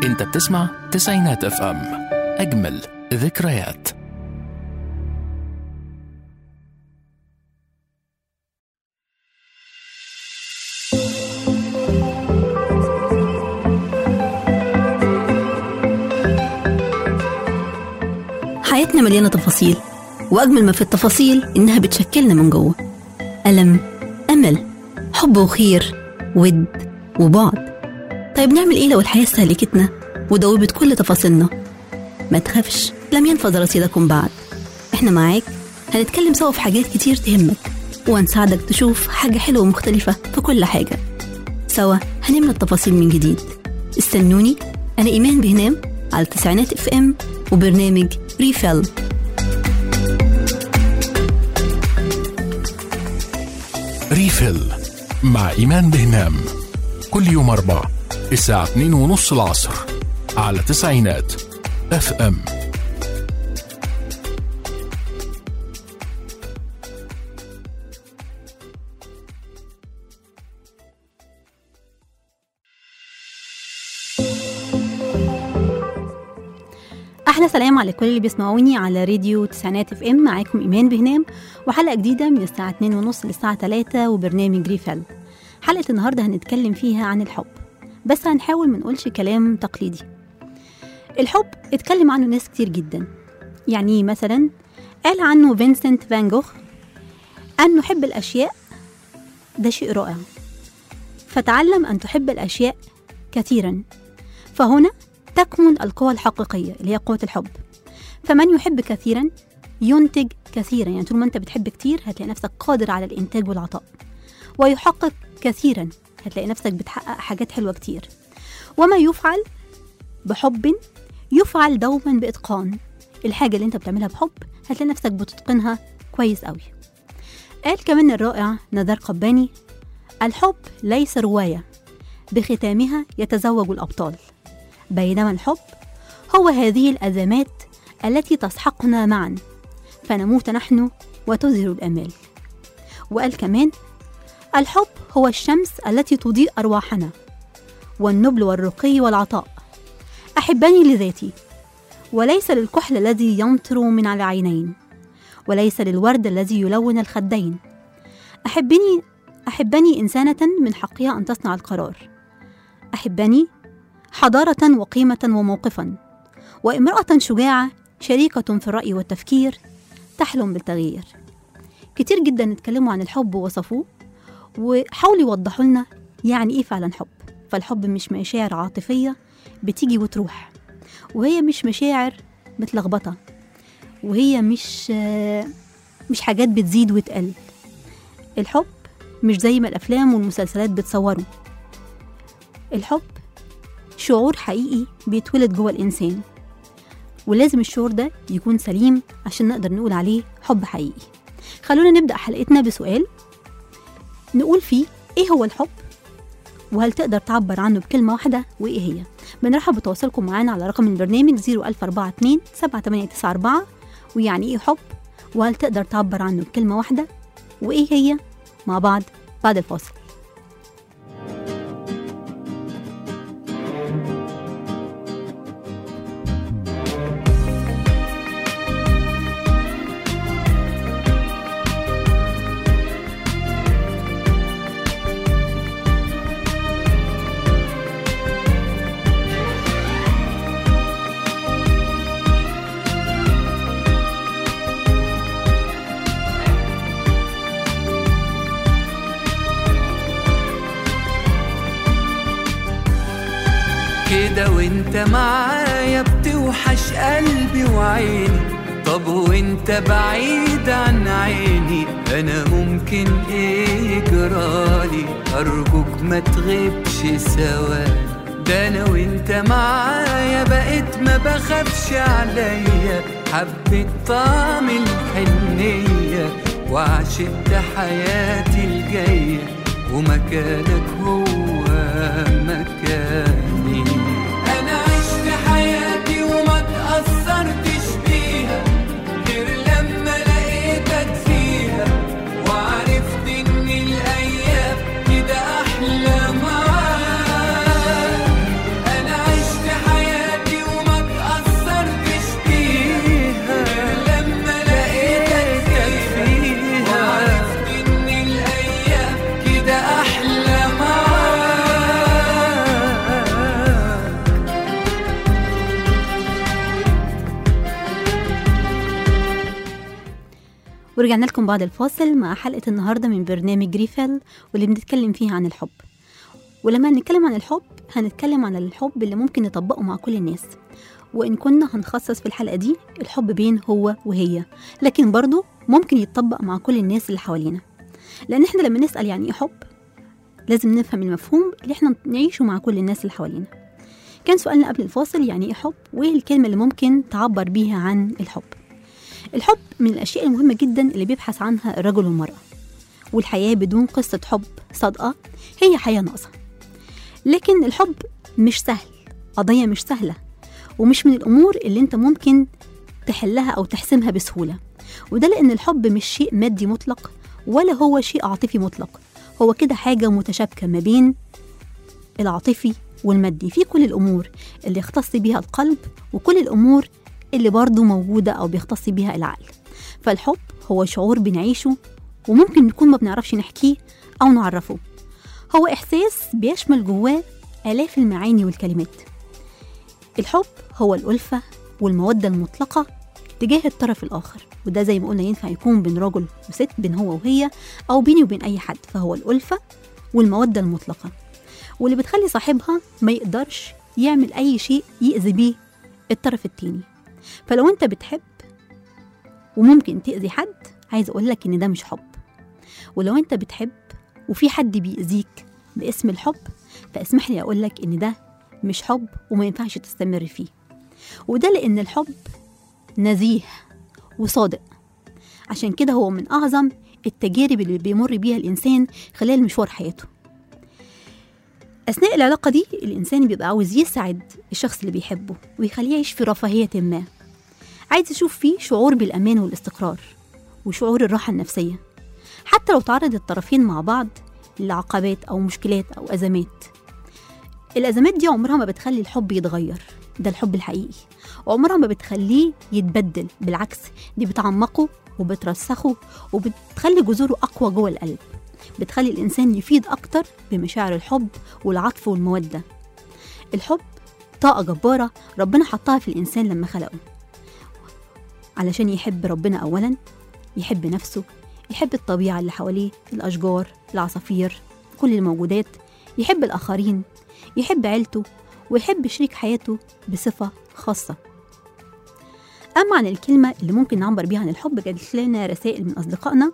انت بتسمع تسعينات اف ام اجمل ذكريات حياتنا مليانة تفاصيل وأجمل ما في التفاصيل إنها بتشكلنا من جوه ألم أمل حب وخير ود وبعد طيب نعمل إيه لو الحياة استهلكتنا ودوبت كل تفاصيلنا ما تخافش لم ينفذ رصيدكم بعد إحنا معاك هنتكلم سوا في حاجات كتير تهمك وهنساعدك تشوف حاجة حلوة ومختلفة في كل حاجة سوا هنملى التفاصيل من جديد استنوني أنا إيمان بهنام على تسعينات اف ام وبرنامج ريفيل ريفيل مع إيمان بهنام كل يوم أربع الساعة 2 ونص العصر على تسعينات اف ام احلى سلام على كل اللي بيسمعوني على راديو تسعينات اف ام معاكم ايمان بهنام وحلقه جديده من الساعه 2 ونص للساعه 3 وبرنامج ريفل حلقه النهارده هنتكلم فيها عن الحب بس هنحاول ما نقولش كلام تقليدي الحب اتكلم عنه ناس كتير جدا يعني مثلا قال عنه فينسنت فان جوخ أن نحب الأشياء ده شيء رائع فتعلم أن تحب الأشياء كثيرا فهنا تكمن القوة الحقيقية اللي هي قوة الحب فمن يحب كثيرا ينتج كثيرا يعني طول ما انت بتحب كتير هتلاقي نفسك قادر على الإنتاج والعطاء ويحقق كثيرا هتلاقي نفسك بتحقق حاجات حلوة كتير وما يفعل بحب يفعل دوما بإتقان الحاجة اللي انت بتعملها بحب هتلاقي نفسك بتتقنها كويس قوي قال كمان الرائع نزار قباني الحب ليس رواية بختامها يتزوج الأبطال بينما الحب هو هذه الأزمات التي تسحقنا معا فنموت نحن وتزهر الأمال وقال كمان الحب هو الشمس التي تضيء أرواحنا والنبل والرقي والعطاء أحبني لذاتي وليس للكحل الذي يمطر من على العينين وليس للورد الذي يلون الخدين أحبني أحبني إنسانة من حقها أن تصنع القرار أحبني حضارة وقيمة وموقفا وامرأة شجاعة شريكة في الرأي والتفكير تحلم بالتغيير كتير جدا اتكلموا عن الحب ووصفوه وحاولوا يوضحوا لنا يعني ايه فعلا حب فالحب مش مشاعر عاطفية بتيجي وتروح وهي مش مشاعر متلخبطة وهي مش مش حاجات بتزيد وتقل الحب مش زي ما الأفلام والمسلسلات بتصوره الحب شعور حقيقي بيتولد جوه الإنسان ولازم الشعور ده يكون سليم عشان نقدر نقول عليه حب حقيقي خلونا نبدأ حلقتنا بسؤال نقول فيه إيه هو الحب وهل تقدر تعبر عنه بكلمة واحدة وإيه هي بنرحب بتواصلكم معانا على رقم البرنامج 01042 7894 ويعني إيه حب وهل تقدر تعبر عنه بكلمة واحدة وإيه هي مع بعض بعد الفاصل كده وانت معايا بتوحش قلبي وعيني طب وانت بعيد عن عيني انا ممكن ايه جرالي ارجوك ما تغيبش ثواني ده انا وانت معايا بقيت ما بخافش عليا حبيت طعم الحنية وعشقت حياتي الجاية ومكانك هو مكاني انا عشت حياتي وما تأثرتش بيها غير لما لقيتك فيها وعرفت ان الايام كده احلى معاك انا عشت حياتي ورجعنا لكم بعد الفاصل مع حلقة النهاردة من برنامج ريفل واللي بنتكلم فيها عن الحب ولما هنتكلم عن الحب هنتكلم عن الحب اللي ممكن نطبقه مع كل الناس وإن كنا هنخصص في الحلقة دي الحب بين هو وهي لكن برضه ممكن يتطبق مع كل الناس اللي حوالينا لأن احنا لما نسأل يعني إيه حب لازم نفهم المفهوم اللي احنا نعيشه مع كل الناس اللي حوالينا كان سؤالنا قبل الفاصل يعني ايه حب وايه الكلمة اللي ممكن تعبر بيها عن الحب الحب من الأشياء المهمة جدا اللي بيبحث عنها الرجل والمرأة والحياة بدون قصة حب صادقة هي حياة ناقصة لكن الحب مش سهل قضية مش سهلة ومش من الأمور اللي أنت ممكن تحلها أو تحسمها بسهولة وده لأن الحب مش شيء مادي مطلق ولا هو شيء عاطفي مطلق هو كده حاجة متشابكة ما بين العاطفي والمادي في كل الأمور اللي يختص بيها القلب وكل الأمور اللي برضه موجودة أو بيختص بيها العقل فالحب هو شعور بنعيشه وممكن نكون ما بنعرفش نحكيه أو نعرفه هو إحساس بيشمل جواه آلاف المعاني والكلمات الحب هو الألفة والمودة المطلقة تجاه الطرف الآخر وده زي ما قلنا ينفع يكون بين رجل وست بين هو وهي أو بيني وبين أي حد فهو الألفة والمودة المطلقة واللي بتخلي صاحبها ما يقدرش يعمل أي شيء يأذي بيه الطرف التاني فلو أنت بتحب وممكن تأذي حد عايز أقولك إن ده مش حب ولو أنت بتحب وفي حد بيأذيك باسم الحب فاسمح لي أقولك إن ده مش حب وما ينفعش تستمر فيه وده لأن الحب نزيه وصادق عشان كده هو من أعظم التجارب اللي بيمر بيها الإنسان خلال مشوار حياته أثناء العلاقة دي الإنسان بيبقى عاوز يسعد الشخص اللي بيحبه ويخليه يعيش في رفاهية ما عايز يشوف فيه شعور بالأمان والاستقرار وشعور الراحة النفسية حتى لو تعرض الطرفين مع بعض لعقبات أو مشكلات أو أزمات الأزمات دي عمرها ما بتخلي الحب يتغير ده الحب الحقيقي وعمرها ما بتخليه يتبدل بالعكس دي بتعمقه وبترسخه وبتخلي جذوره أقوى جوه القلب بتخلي الإنسان يفيد أكتر بمشاعر الحب والعطف والمودة الحب طاقة جبارة ربنا حطها في الإنسان لما خلقه علشان يحب ربنا أولا يحب نفسه يحب الطبيعة اللي حواليه الأشجار العصافير كل الموجودات يحب الآخرين يحب عيلته ويحب شريك حياته بصفة خاصة أما عن الكلمة اللي ممكن نعبر بيها عن الحب جات لنا رسائل من أصدقائنا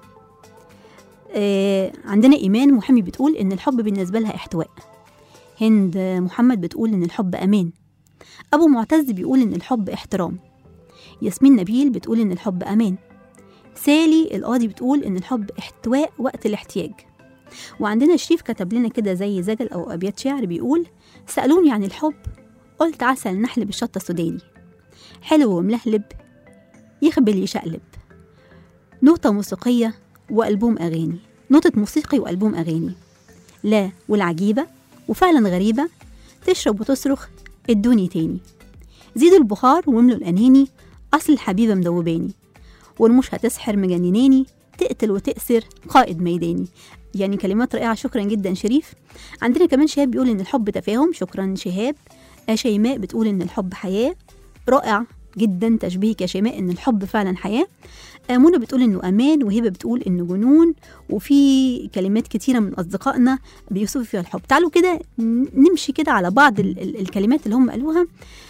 آه عندنا إيمان محامي بتقول إن الحب بالنسبة لها احتواء هند محمد بتقول إن الحب أمان أبو معتز بيقول إن الحب احترام ياسمين نبيل بتقول إن الحب أمان سالي القاضي بتقول إن الحب احتواء وقت الاحتياج وعندنا شريف كتب لنا كده زي زجل أو أبيات شعر بيقول سألوني عن الحب قلت عسل نحل بالشطة السوداني حلو وملهلب يخبل يشقلب نوتة موسيقية وألبوم أغاني نوتة موسيقي وألبوم أغاني لا والعجيبة وفعلا غريبة تشرب وتصرخ ادوني تاني زيدوا البخار واملوا الأناني أصل الحبيبة مدوباني ورموش هتسحر مجنناني تقتل وتأسر قائد ميداني يعني كلمات رائعة شكرا جدا شريف عندنا كمان شهاب بيقول إن الحب تفاهم شكرا شهاب آه شيماء بتقول إن الحب حياة رائع جدا تشبيهك يا شيماء إن الحب فعلا حياة آه منى بتقول إنه أمان وهبة بتقول إنه جنون وفي كلمات كتيرة من أصدقائنا بيوصفوا فيها الحب تعالوا كده نمشي كده على بعض ال- ال- الكلمات اللي هم قالوها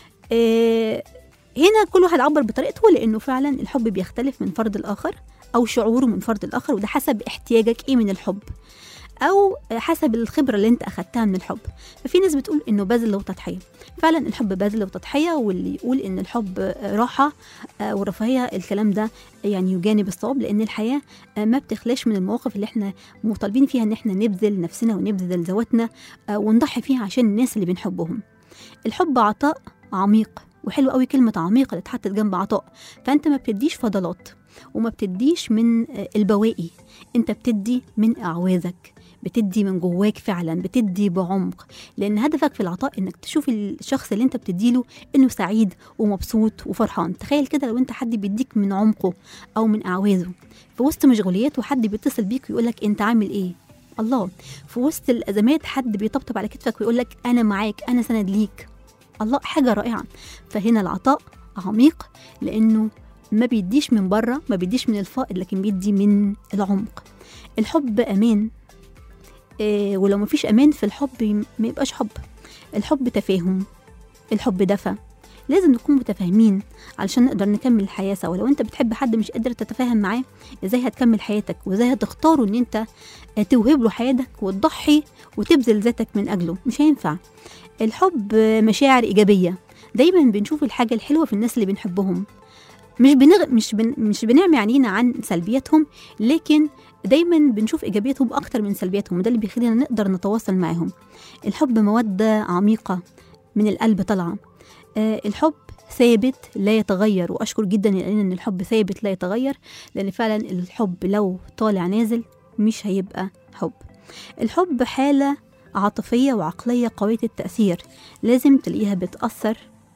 آه هنا كل واحد عبر بطريقته لانه فعلا الحب بيختلف من فرد الاخر او شعوره من فرد الاخر وده حسب احتياجك ايه من الحب او حسب الخبره اللي انت اخدتها من الحب ففي ناس بتقول انه بذل وتضحيه فعلا الحب بذل وتضحيه واللي يقول ان الحب راحه آه، ورفاهيه الكلام ده يعني يجانب الصواب لان الحياه آه، ما بتخلاش من المواقف اللي احنا مطالبين فيها ان احنا نبذل نفسنا ونبذل ذواتنا آه، ونضحي فيها عشان الناس اللي بنحبهم الحب عطاء عميق وحلو قوي كلمة عميقة اللي اتحطت جنب عطاء فأنت ما بتديش فضلات وما بتديش من آه، البواقي أنت بتدي من أعوازك بتدي من جواك فعلا بتدي بعمق لأن هدفك في العطاء إنك تشوف الشخص اللي أنت بتديله إنه سعيد ومبسوط وفرحان تخيل كده لو أنت حد بيديك من عمقه أو من أعوازه في وسط مشغوليات وحد بيتصل بيك ويقول لك أنت عامل إيه الله في وسط الأزمات حد بيطبطب على كتفك ويقول لك أنا معاك أنا سند ليك الله حاجة رائعة فهنا العطاء عميق لأنه ما بيديش من بره ما بيديش من الفائض لكن بيدي من العمق الحب امان إيه ولو ما فيش امان في الحب ما يبقاش حب الحب تفاهم الحب دفى لازم نكون متفاهمين علشان نقدر نكمل الحياه سوا لو انت بتحب حد مش قادر تتفاهم معاه ازاي هتكمل حياتك وازاي هتختاره ان انت توهب له حياتك وتضحي وتبذل ذاتك من اجله مش هينفع الحب مشاعر ايجابيه دايما بنشوف الحاجه الحلوه في الناس اللي بنحبهم مش بنغ... مش بن... مش بنعمي عينينا عن سلبياتهم لكن دايما بنشوف ايجابياتهم اكتر من سلبياتهم وده اللي بيخلينا نقدر نتواصل معاهم الحب موده عميقه من القلب طالعه آه الحب ثابت لا يتغير واشكر جدا لان ان الحب ثابت لا يتغير لان فعلا الحب لو طالع نازل مش هيبقى حب الحب حاله عاطفيه وعقليه قويه التاثير لازم تلاقيها بتاثر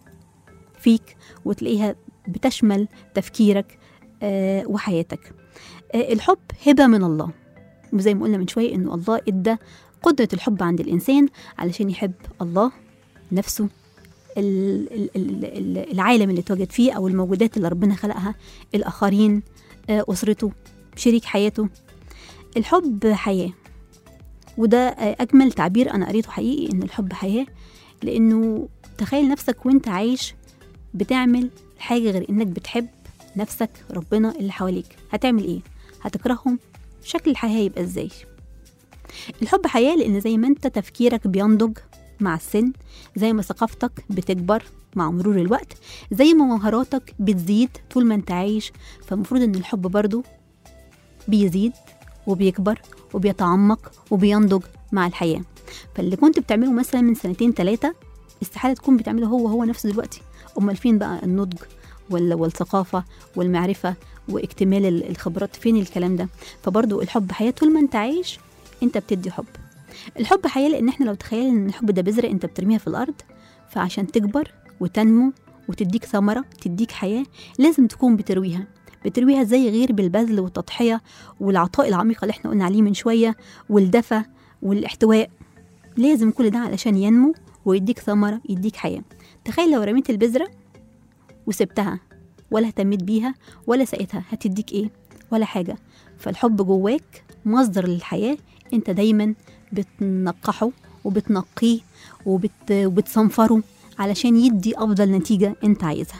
فيك وتلاقيها بتشمل تفكيرك آه وحياتك آه الحب هبه من الله وزي ما قلنا من شويه انه الله ادى قدره الحب عند الانسان علشان يحب الله نفسه ال- ال- ال- ال- العالم اللي اتوجد فيه او الموجودات اللي ربنا خلقها الاخرين آه، اسرته شريك حياته الحب حياه وده آه، اجمل تعبير انا قريته حقيقي ان الحب حياه لانه تخيل نفسك وانت عايش بتعمل حاجه غير انك بتحب نفسك ربنا اللي حواليك هتعمل ايه هتكرههم شكل الحياه هيبقى ازاي الحب حياه لان زي ما انت تفكيرك بينضج مع السن زي ما ثقافتك بتكبر مع مرور الوقت زي ما مهاراتك بتزيد طول ما انت عايش فالمفروض ان الحب برضو بيزيد وبيكبر وبيتعمق وبينضج مع الحياة فاللي كنت بتعمله مثلا من سنتين ثلاثة استحالة تكون بتعمله هو هو نفسه دلوقتي أمال فين بقى النضج وال- والثقافة والمعرفة واكتمال ال- الخبرات فين الكلام ده فبرضو الحب حياة طول ما انت عايش انت بتدي حب الحب حياة لأن احنا لو تخيلنا ان الحب ده بذرة انت بترميها في الأرض فعشان تكبر وتنمو وتديك ثمرة تديك حياة لازم تكون بترويها بترويها ازاي غير بالبذل والتضحية والعطاء العميق اللي احنا قلنا عليه من شوية والدفى والاحتواء لازم كل ده علشان ينمو ويديك ثمرة يديك حياة تخيل لو رميت البذرة وسبتها ولا اهتميت بيها ولا سقيتها هتديك ايه ولا حاجة فالحب جواك مصدر للحياة انت دايما بتنقحه وبتنقيه وبت... وبتصنفره علشان يدي افضل نتيجة انت عايزها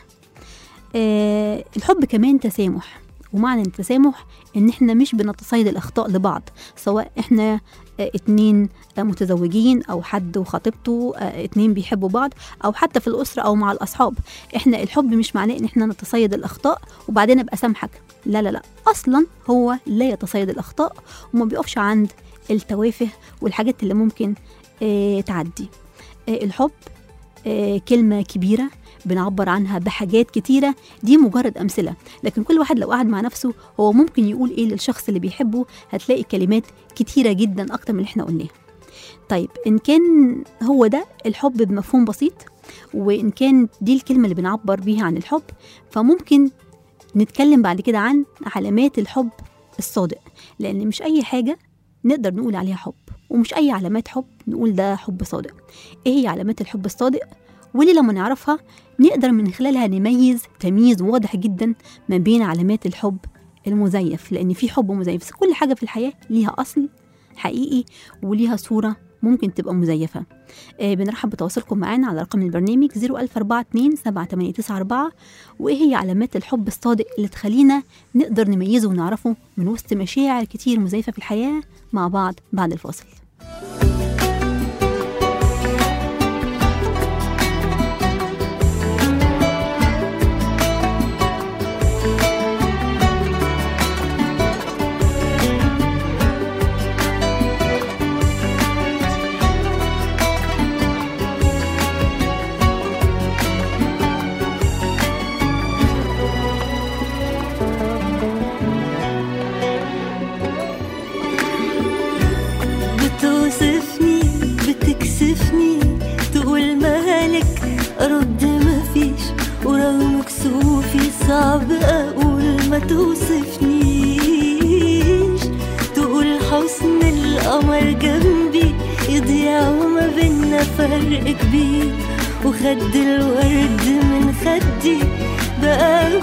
آه الحب كمان تسامح ومعنى التسامح ان احنا مش بنتصيد الاخطاء لبعض سواء احنا آه اتنين آه متزوجين او حد وخطيبته آه اتنين بيحبوا بعض او حتى في الاسره او مع الاصحاب احنا الحب مش معناه ان احنا نتصيد الاخطاء وبعدين ابقى سامحك لا لا لا اصلا هو لا يتصيد الاخطاء وما بيقفش عند التوافه والحاجات اللي ممكن آه تعدي آه الحب آه كلمه كبيره بنعبر عنها بحاجات كتيرة دي مجرد أمثلة لكن كل واحد لو قعد مع نفسه هو ممكن يقول إيه للشخص اللي بيحبه هتلاقي كلمات كتيرة جدا أكتر من اللي احنا قلناها طيب إن كان هو ده الحب بمفهوم بسيط وإن كان دي الكلمة اللي بنعبر بيها عن الحب فممكن نتكلم بعد كده عن علامات الحب الصادق لأن مش أي حاجة نقدر نقول عليها حب ومش أي علامات حب نقول ده حب صادق إيه هي علامات الحب الصادق واللي لما نعرفها نقدر من خلالها نميز تمييز واضح جدا ما بين علامات الحب المزيف لأن في حب مزيف بس كل حاجة في الحياة ليها أصل حقيقي وليها صورة ممكن تبقى مزيفة آه بنرحب بتواصلكم معانا على رقم البرنامج 01042 7894 وإيه هي علامات الحب الصادق اللي تخلينا نقدر نميزه ونعرفه من وسط مشاعر كتير مزيفة في الحياة مع بعض بعد الفاصل بتوصفني بتكسفني تقول مالك ارد مفيش ورغم كسوفي صعب اقول ما توصفنيش تقول حسن القمر جنبي يضيع وما بينا فرق كبير وخد الورد من خدي بقى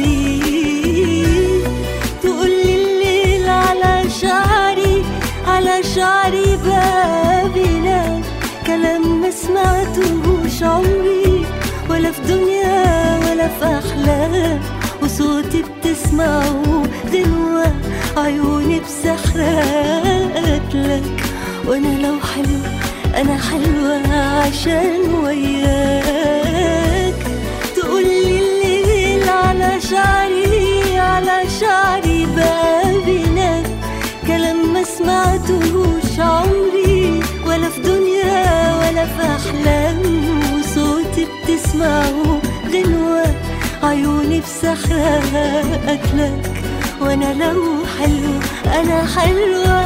بيغيب تقولي الليل على شعري على شعري بقى بينام كلام ما سمعتهوش عمري ولا في دنيا ولا في أحلام وصوتي بتسمعه غنوة عيوني بسحرات لك وأنا لو حلو أنا حلوة عشان وياك تقولي الليل على شعري على شعري بقى بينام كلام ما سمعتهوش عمري ولا في دنيا ولا في أحلام وصوتي بتسمعه غنوة عيوني بسحرها أكلك وأنا لو حلو أنا حلوة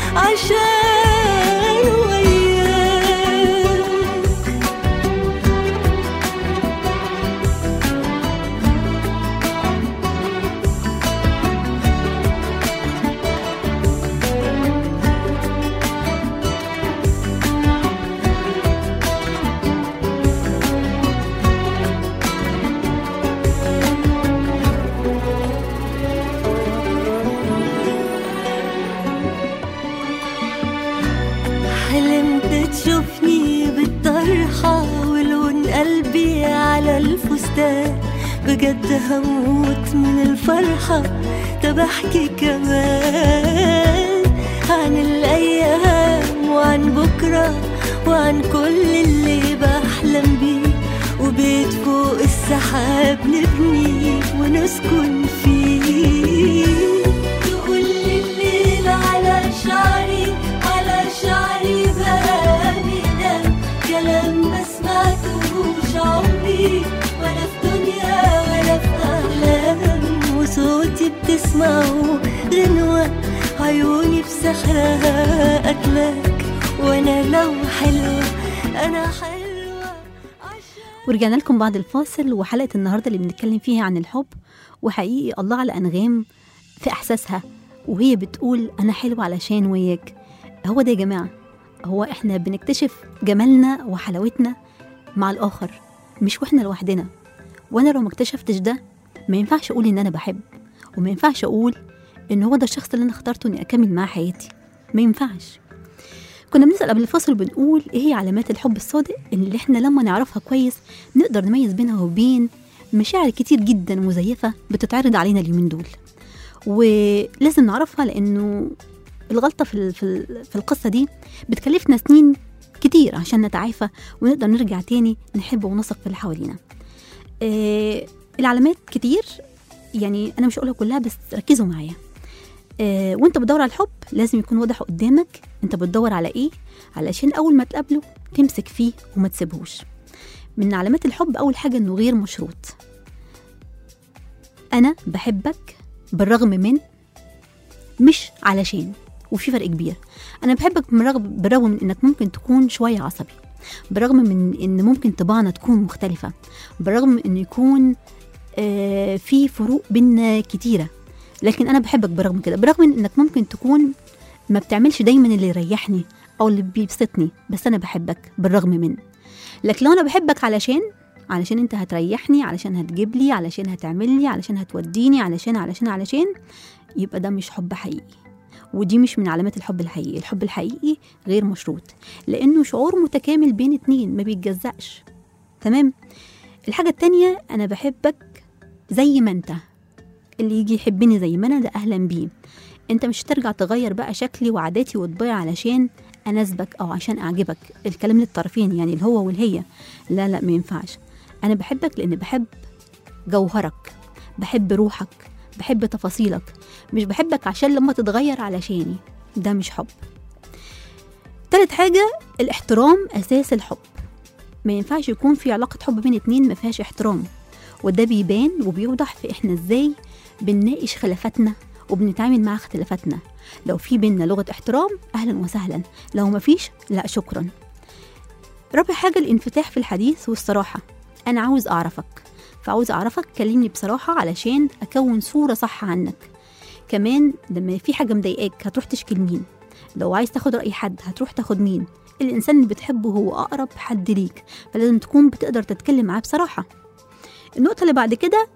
عشان وياك حلمت تشوفني بالطرحة ولون قلبي على الفستان بجد هموت من الفرحة طب احكي كمان عن الأيام وعن بكرة وعن كل اللي بحلم بيه وبيت فوق السحاب نبني ونسكن فيه تقولي الليل على شعري على شعري بقى بينام كلام ما سمعتهوش عمري ولا في دنيا ولا في أحلام وصوتي بتسمعه غنوة عيوني بسحرها أكلك وأنا لو حلوة أنا حلوة عشان ورجعنا لكم بعد الفاصل وحلقة النهاردة اللي بنتكلم فيها عن الحب وحقيقي الله على أنغام في إحساسها وهي بتقول أنا حلوة علشان وياك هو ده يا جماعة هو إحنا بنكتشف جمالنا وحلاوتنا مع الآخر مش وإحنا لوحدنا وأنا لو ما اكتشفتش ده ما ينفعش أقول إن أنا بحب وما ينفعش أقول إن هو ده الشخص اللي أنا اخترته إني أكمل معاه حياتي ما ينفعش كنا بنسأل قبل الفصل بنقول ايه هي علامات الحب الصادق اللي احنا لما نعرفها كويس نقدر نميز بينها وبين مشاعر كتير جدا مزيفة بتتعرض علينا اليومين دول ولازم نعرفها لانه الغلطة في, ال- في, ال- في القصة دي بتكلفنا سنين كتير عشان نتعافى ونقدر نرجع تاني نحب ونثق في اللي حوالينا آه العلامات كتير يعني انا مش هقولها كلها بس ركزوا معايا آه وانت بتدور على الحب لازم يكون واضح قدامك انت بتدور على ايه علشان اول ما تقابله تمسك فيه وما تسيبهوش من علامات الحب اول حاجه انه غير مشروط انا بحبك بالرغم من مش علشان وفي فرق كبير انا بحبك بالرغم بالرغم من انك ممكن تكون شويه عصبي بالرغم من ان ممكن طباعنا تكون مختلفه بالرغم من ان يكون آه في فروق بينا كتيره لكن انا بحبك برغم كده برغم من انك ممكن تكون ما بتعملش دايما اللي يريحني او اللي بيبسطني بس انا بحبك بالرغم من لكن لو انا بحبك علشان علشان انت هتريحني علشان هتجيب لي علشان هتعمل لي علشان هتوديني علشان علشان علشان يبقى ده مش حب حقيقي ودي مش من علامات الحب الحقيقي الحب الحقيقي غير مشروط لانه شعور متكامل بين اتنين ما بيتجزأش تمام الحاجة التانية انا بحبك زي ما انت اللي يجي يحبني زي ما انا ده اهلا بيه انت مش ترجع تغير بقى شكلي وعاداتي وطباعي علشان اناسبك او عشان اعجبك الكلام للطرفين يعني الهو والهي لا لا ما ينفعش انا بحبك لان بحب جوهرك بحب روحك بحب تفاصيلك مش بحبك عشان لما تتغير علشاني ده مش حب تالت حاجة الاحترام أساس الحب ما ينفعش يكون في علاقة حب بين اتنين ما فيهاش احترام وده بيبان وبيوضح في احنا ازاي بنناقش خلافاتنا وبنتعامل مع اختلافاتنا لو في بينا لغة احترام أهلا وسهلا لو مفيش لا شكرا رابع حاجة الانفتاح في الحديث والصراحة أنا عاوز أعرفك فعاوز أعرفك كلمني بصراحة علشان أكون صورة صح عنك كمان لما في حاجة مضايقاك هتروح تشكي لمين لو عايز تاخد رأي حد هتروح تاخد مين الإنسان اللي بتحبه هو أقرب حد ليك فلازم تكون بتقدر تتكلم معاه بصراحة النقطة اللي بعد كده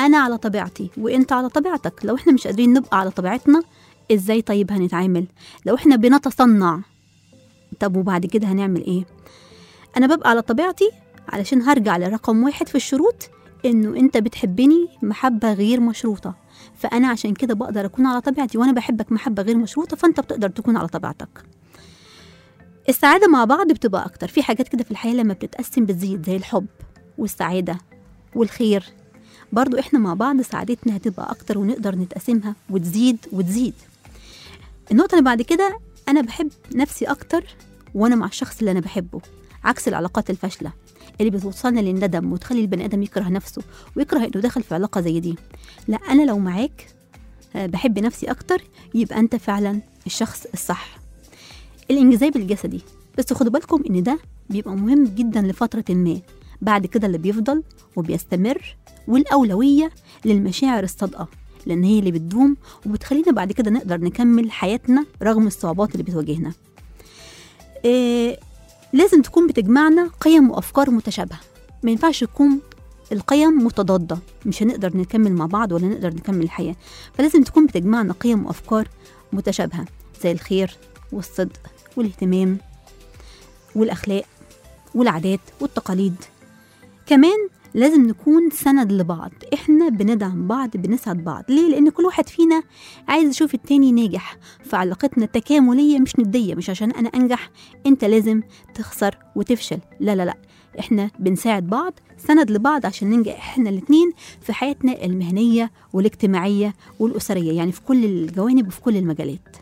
انا على طبيعتي وانت على طبيعتك لو احنا مش قادرين نبقى على طبيعتنا ازاي طيب هنتعامل لو احنا بنتصنع طب وبعد كده هنعمل ايه انا ببقى على طبيعتي علشان هرجع لرقم واحد في الشروط انه انت بتحبني محبه غير مشروطه فانا عشان كده بقدر اكون على طبيعتي وانا بحبك محبه غير مشروطه فانت بتقدر تكون على طبيعتك السعاده مع بعض بتبقى اكتر في حاجات كده في الحياه لما بتتقسم بتزيد زي الحب والسعاده والخير برضو احنا مع بعض سعادتنا هتبقى اكتر ونقدر نتقسمها وتزيد وتزيد النقطه اللي بعد كده انا بحب نفسي اكتر وانا مع الشخص اللي انا بحبه عكس العلاقات الفاشله اللي بتوصلنا للندم وتخلي البني ادم يكره نفسه ويكره انه دخل في علاقه زي دي لا انا لو معاك آه، بحب نفسي اكتر يبقى انت فعلا الشخص الصح الانجذاب الجسدي بس خدوا بالكم ان ده بيبقى مهم جدا لفتره ما بعد كده اللي بيفضل وبيستمر والاولويه للمشاعر الصادقه لان هي اللي بتدوم وبتخلينا بعد كده نقدر نكمل حياتنا رغم الصعوبات اللي بتواجهنا إيه لازم تكون بتجمعنا قيم وافكار متشابهه ما ينفعش تكون القيم متضاده مش هنقدر نكمل مع بعض ولا نقدر نكمل الحياه فلازم تكون بتجمعنا قيم وافكار متشابهه زي الخير والصدق والاهتمام والاخلاق والعادات والتقاليد كمان لازم نكون سند لبعض احنا بندعم بعض بنسعد بعض ليه لان كل واحد فينا عايز يشوف التاني ناجح فعلاقتنا تكامليه مش نديه مش عشان انا انجح انت لازم تخسر وتفشل لا لا لا احنا بنساعد بعض سند لبعض عشان ننجح احنا الاتنين في حياتنا المهنيه والاجتماعيه والاسريه يعني في كل الجوانب وفي كل المجالات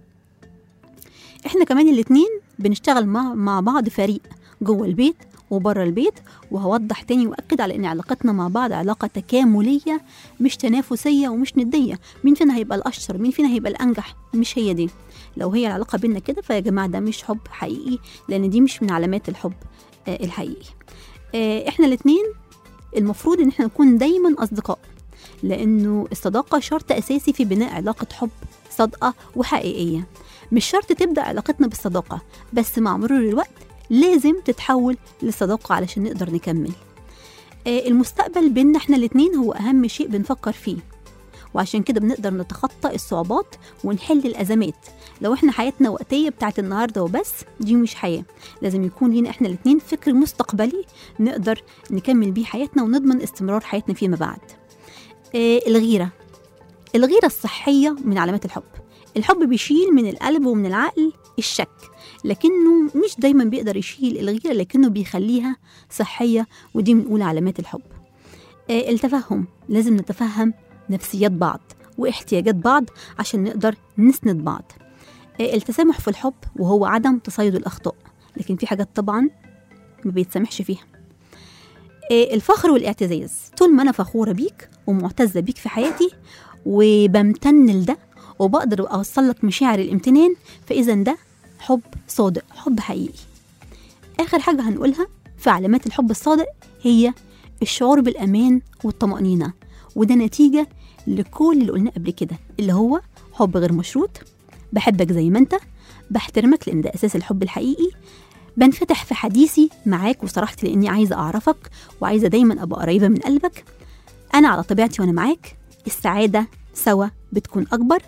احنا كمان الاتنين بنشتغل مع, مع بعض فريق جوه البيت وبره البيت وهوضح تاني واكد على ان علاقتنا مع بعض علاقه تكامليه مش تنافسيه ومش نديه مين فينا هيبقى الاشطر مين فينا هيبقى الانجح مش هي دي لو هي العلاقه بينا كده فيا جماعه ده مش حب حقيقي لان دي مش من علامات الحب آه الحقيقي آه احنا الاتنين المفروض ان احنا نكون دايما اصدقاء لانه الصداقه شرط اساسي في بناء علاقه حب صادقه وحقيقيه مش شرط تبدا علاقتنا بالصداقه بس مع مرور الوقت لازم تتحول لصداقه علشان نقدر نكمل آه، المستقبل بيننا احنا الاتنين هو اهم شيء بنفكر فيه وعشان كده بنقدر نتخطى الصعوبات ونحل الازمات لو احنا حياتنا وقتيه بتاعت النهارده وبس دي مش حياه لازم يكون لينا احنا الاتنين فكر مستقبلي نقدر نكمل بيه حياتنا ونضمن استمرار حياتنا فيما بعد آه، الغيره الغيره الصحيه من علامات الحب الحب بيشيل من القلب ومن العقل الشك لكنه مش دايما بيقدر يشيل الغيره لكنه بيخليها صحيه ودي من اولى علامات الحب آه، التفهم لازم نتفهم نفسيات بعض واحتياجات بعض عشان نقدر نسند بعض آه، التسامح في الحب وهو عدم تصيد الاخطاء لكن في حاجات طبعا ما بيتسامحش فيها آه، الفخر والاعتزاز طول ما انا فخوره بيك ومعتزه بيك في حياتي وبمتن لده وبقدر اوصل لك مشاعر الامتنان فاذا ده حب صادق حب حقيقي اخر حاجه هنقولها في علامات الحب الصادق هي الشعور بالامان والطمانينه وده نتيجه لكل اللي قلناه قبل كده اللي هو حب غير مشروط بحبك زي ما انت بحترمك لان ده اساس الحب الحقيقي بنفتح في حديثي معاك وصراحتي لاني عايزه اعرفك وعايزه دايما ابقى قريبه من قلبك انا على طبيعتي وانا معاك السعاده سوا بتكون اكبر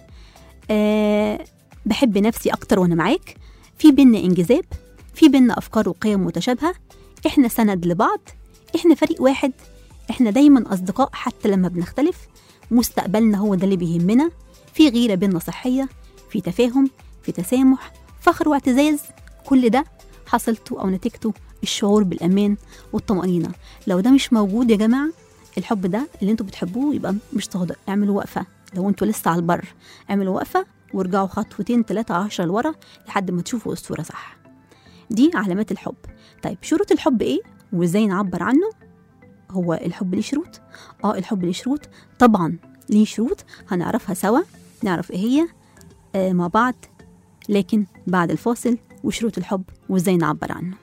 أه بحب نفسي اكتر وانا معاك في بينا انجذاب في بينا افكار وقيم متشابهه احنا سند لبعض احنا فريق واحد احنا دايما اصدقاء حتى لما بنختلف مستقبلنا هو ده اللي بيهمنا في غيره بينا صحيه في تفاهم في تسامح فخر واعتزاز كل ده حصلته او نتيجته الشعور بالامان والطمانينه لو ده مش موجود يا جماعه الحب ده اللي انتوا بتحبوه يبقى مش صادق اعملوا وقفه لو انتوا لسه على البر اعملوا وقفه وارجعوا خطوتين ثلاثة عشرة لورا لحد ما تشوفوا الصورة صح دي علامات الحب طيب شروط الحب ايه وازاي نعبر عنه هو الحب ليه شروط اه الحب ليه شروط طبعا ليه شروط هنعرفها سوا نعرف ايه هي آه مع بعض لكن بعد الفاصل وشروط الحب وازاي نعبر عنه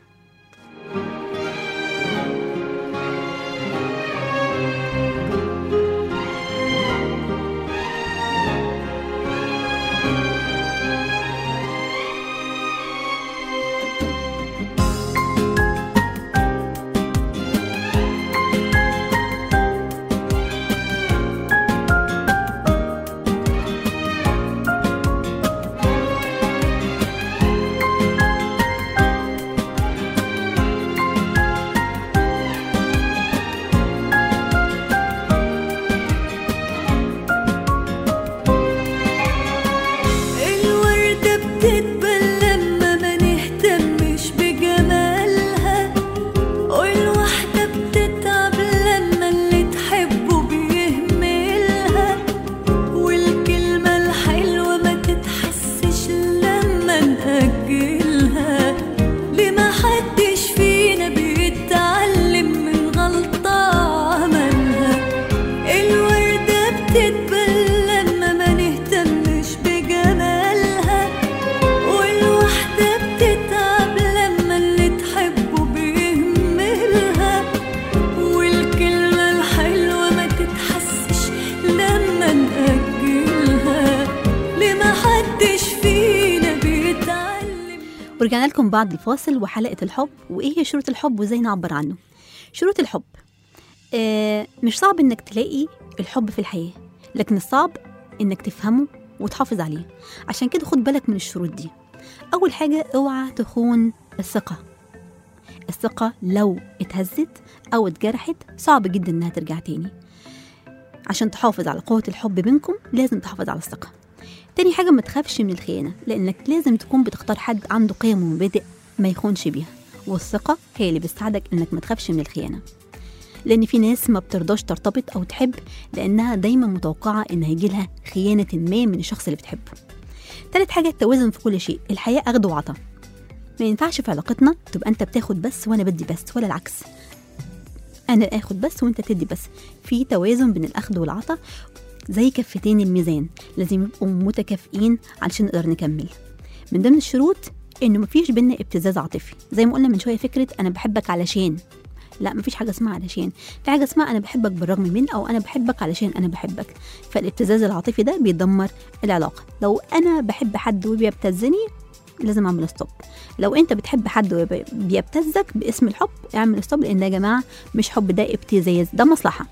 ورجعنا لكم بعد الفاصل وحلقة الحب وإيه هي شروط الحب وإزاي نعبر عنه شروط الحب آه مش صعب إنك تلاقي الحب في الحياة لكن الصعب إنك تفهمه وتحافظ عليه عشان كده خد بالك من الشروط دي أول حاجة اوعى تخون الثقة الثقة لو اتهزت أو اتجرحت صعب جدا إنها ترجع تاني عشان تحافظ على قوة الحب بينكم لازم تحافظ على الثقة تاني حاجة ما تخافش من الخيانة لأنك لازم تكون بتختار حد عنده قيم ومبادئ ما يخونش بيها والثقة هي اللي بتساعدك إنك ما تخافش من الخيانة لأن في ناس ما بترضاش ترتبط أو تحب لأنها دايما متوقعة إن هيجيلها خيانة ما من الشخص اللي بتحبه تالت حاجة التوازن في كل شيء الحياة أخد وعطا ما ينفعش في علاقتنا تبقى أنت بتاخد بس وأنا بدي بس ولا العكس أنا آخد بس وأنت تدي بس في توازن بين الأخذ والعطا زي كفتين الميزان لازم يبقوا متكافئين علشان نقدر نكمل من ضمن الشروط انه مفيش بينا ابتزاز عاطفي زي ما قلنا من شويه فكره انا بحبك علشان لا مفيش حاجه اسمها علشان في حاجه اسمها انا بحبك بالرغم من او انا بحبك علشان انا بحبك فالابتزاز العاطفي ده بيدمر العلاقه لو انا بحب حد وبيبتزني لازم اعمل ستوب لو انت بتحب حد وبيبتزك باسم الحب اعمل ستوب لان ده يا جماعه مش حب ده ابتزاز ده مصلحه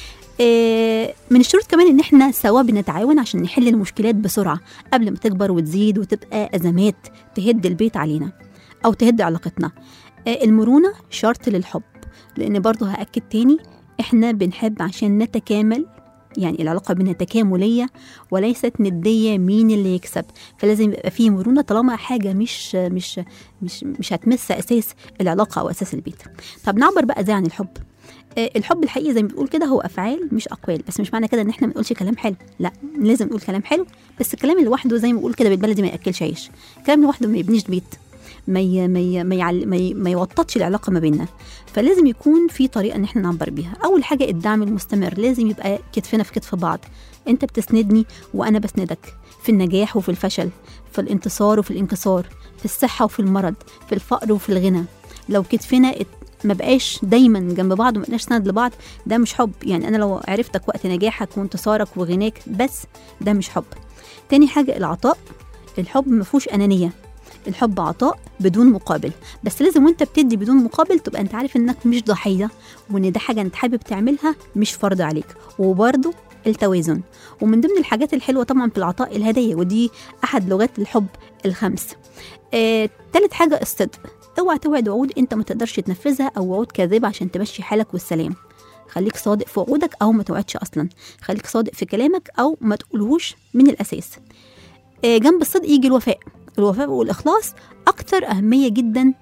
آه، من الشروط كمان ان احنا سوا بنتعاون عشان نحل المشكلات بسرعه قبل ما تكبر وتزيد وتبقى ازمات تهد البيت علينا او تهد علاقتنا آه، المرونه شرط للحب لان برضه هاكد تاني احنا بنحب عشان نتكامل يعني العلاقة بينا تكاملية وليست ندية مين اللي يكسب فلازم يبقى فيه مرونة طالما حاجة مش مش مش مش هتمس أساس العلاقة أو أساس البيت طب نعبر بقى ازاي عن الحب آه، الحب الحقيقي زي ما بنقول كده هو افعال مش اقوال بس مش معنى كده ان احنا ما نقولش كلام حلو لا لازم نقول كلام حلو بس الكلام اللي لوحده زي ما بنقول كده بالبلدي ما ياكلش عيش الكلام لوحده ما يبنيش بيت ما ي... ما ي... ما, يعل... ما, ي... ما يوططش العلاقه ما بيننا فلازم يكون في طريقه ان احنا نعبر بيها اول حاجه الدعم المستمر لازم يبقى كتفنا في كتف بعض انت بتسندني وانا بسندك في النجاح وفي الفشل في الانتصار وفي الانكسار في الصحه وفي المرض في الفقر وفي الغنى لو كتفنا ات- ما بقاش دايما جنب بعض وما بقناش سند لبعض ده مش حب يعني انا لو عرفتك وقت نجاحك وانتصارك وغناك بس ده مش حب تاني حاجه العطاء الحب ما فيهوش انانيه الحب عطاء بدون مقابل بس لازم وانت بتدي بدون مقابل تبقى انت عارف انك مش ضحيه وان ده حاجه انت حابب تعملها مش فرض عليك وبرضه التوازن ومن ضمن الحاجات الحلوه طبعا في العطاء الهديه ودي احد لغات الحب الخمس آه، تالت حاجه الصدق اوعى توعد وعود انت ما تقدرش تنفذها او وعود كاذبه عشان تمشي حالك والسلام خليك صادق في وعودك او ما توعدش اصلا خليك صادق في كلامك او ما تقولهوش من الاساس آه، جنب الصدق يجي الوفاء الوفاء والاخلاص اكتر اهميه جدا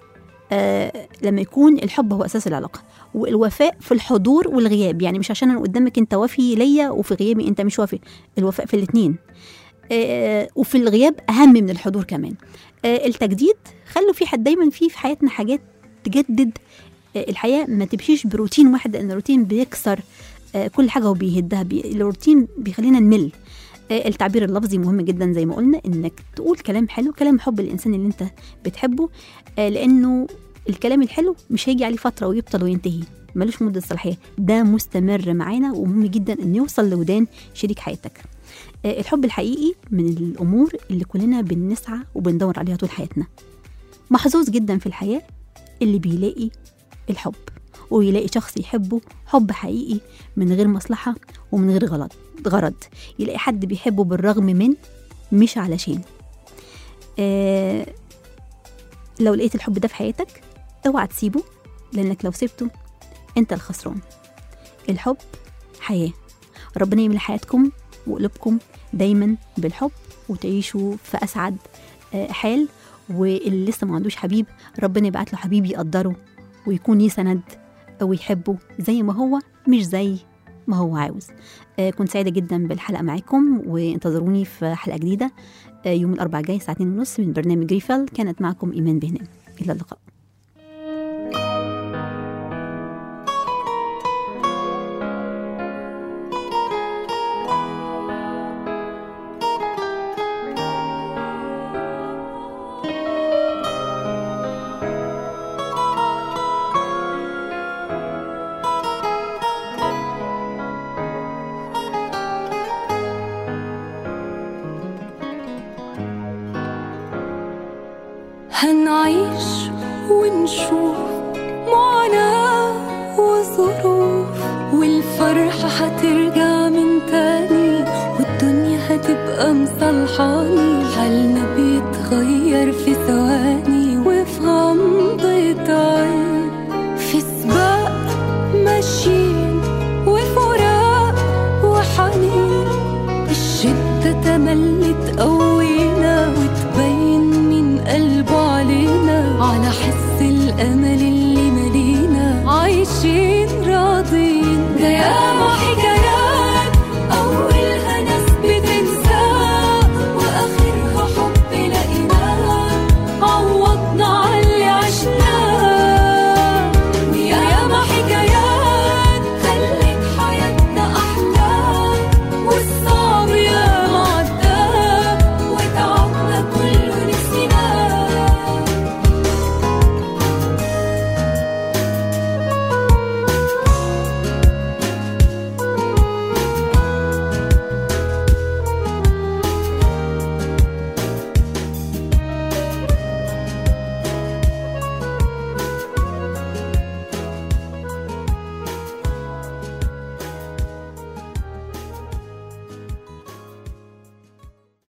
آه لما يكون الحب هو اساس العلاقه والوفاء في الحضور والغياب يعني مش عشان انا قدامك انت وافي ليا وفي غيابي انت مش وافي الوفاء في الاثنين آه وفي الغياب اهم من الحضور كمان آه التجديد خلوا في حد دايما في في حياتنا حاجات تجدد آه الحياه ما تمشيش بروتين واحد لان الروتين بيكسر آه كل حاجه وبيهدها بي الروتين بيخلينا نمل آه، التعبير اللفظي مهم جدا زي ما قلنا انك تقول كلام حلو كلام حب الانسان اللي انت بتحبه آه، لانه الكلام الحلو مش هيجي عليه فتره ويبطل وينتهي ملوش مده صلاحيه ده مستمر معانا ومهم جدا انه يوصل لودان شريك حياتك آه، الحب الحقيقي من الامور اللي كلنا بنسعى وبندور عليها طول حياتنا محظوظ جدا في الحياه اللي بيلاقي الحب ويلاقي شخص يحبه حب حقيقي من غير مصلحه ومن غير غلط غرض يلاقي حد بيحبه بالرغم من مش علشان آه لو لقيت الحب ده في حياتك اوعى تسيبه لانك لو سبته انت الخسران الحب حياه ربنا يملى حياتكم وقلوبكم دايما بالحب وتعيشوا في اسعد آه، حال واللي لسه ما عندوش حبيب ربنا يبعت له حبيب يقدره ويكون ليه سند او يحبه زي ما هو مش زي ما هو عاوز آه، كنت سعيدة جدا بالحلقة معاكم وانتظروني في حلقة جديدة آه، يوم الأربعاء الجاي الساعة 2:30 من برنامج ريفل كانت معكم إيمان بهنام إلى اللقاء هنعيش ونشوف معاناة وظروف والفرحة هترجع من تاني والدنيا هتبقى مصلحاني